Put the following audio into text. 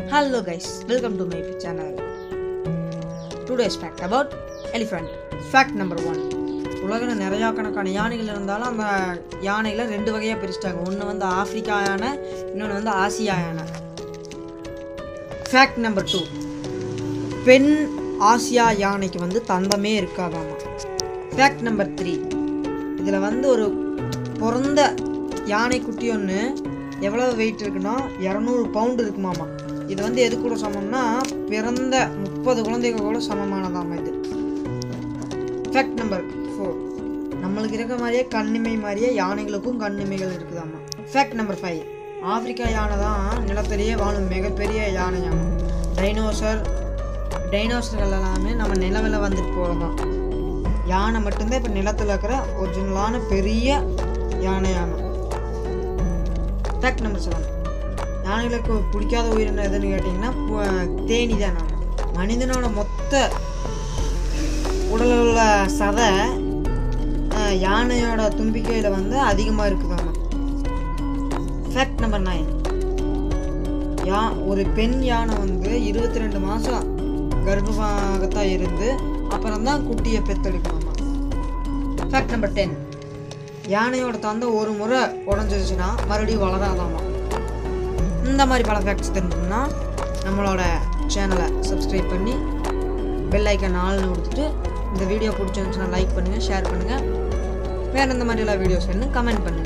Hello guys, welcome to my channel. Today's fact about elephant. Fact number one. உலகில் நிறையா கணக்கான யானைகள் இருந்தாலும் அந்த யானைகளை ரெண்டு வகையாக பிரிச்சிட்டாங்க ஒன்று வந்து ஆப்பிரிக்கா யானை இன்னொன்று வந்து ஆசியா யானை ஃபேக்ட் நம்பர் டூ பெண் ஆசியா யானைக்கு வந்து தந்தமே இருக்காதாமா ஃபேக்ட் நம்பர் த்ரீ இதில் வந்து ஒரு பிறந்த யானை குட்டி ஒன்று எவ்வளோ வெயிட் இருக்குன்னா இரநூறு பவுண்டு இருக்குமாமா இது வந்து எது கூட சமம்னா பிறந்த முப்பது குழந்தைங்க கூட சமமானதாமா இது ஃபேக்ட் நம்பர் ஃபோர் நம்மளுக்கு இருக்க மாதிரியே கண்ணிமை மாதிரியே யானைகளுக்கும் கண்ணிமைகள் இருக்குதாமா ஃபேக்ட் நம்பர் ஃபைவ் ஆப்பிரிக்கா யானை தான் நிலத்திலேயே வாழும் மிகப்பெரிய யானையாமா டைனோசர் டைனோசர்கள் எல்லாமே நம்ம நிலவில் வந்துட்டு போகிறோம் யானை மட்டும்தான் இப்போ நிலத்தில் இருக்கிற ஒரிஜினலான பெரிய யானையாமா ஃபேக்ட் நம்பர் செவன் யானைகளுக்கு பிடிக்காத உயிரினம் எதுன்னு கேட்டிங்கன்னா பு- தேனி தான் மனிதனோட மொத்த உடலில் உள்ள சதை அஹ், யானையோட தும்பிக்கையில் வந்து அதிகமாக இருக்குதாமா ஃபேக்ட் நம்பர் நைன் யா ஒரு பெண் யானை வந்து இருபத்தி ரெண்டு மாதம் கர்ப்பமாகத்தான் இருந்து அப்புறம் தான் குட்டியை பெத்தெடுக்கணுமா ஃபேக்ட் நம்பர் டென் யானையோட தந்தை ஒரு முறை உடஞ்சிருச்சுன்னா மறுபடியும் வளராதாமா இந்த மாதிரி பல ஃபேக்ட்ஸ் தெரிஞ்சுக்கணும்னா நம்மளோட சேனலை சப்ஸ்கிரைப் பண்ணி பெல் ஐக்கன் ஆள்னு கொடுத்துட்டு இந்த வீடியோ பிடிச்சிருந்துச்சுன்னா லைக் பண்ணுங்கள் ஷேர் பண்ணுங்கள் வேறு இந்த மாதிரிலாம் வீடியோஸ் வேணும் கமெண்ட் பண்ணுங்கள்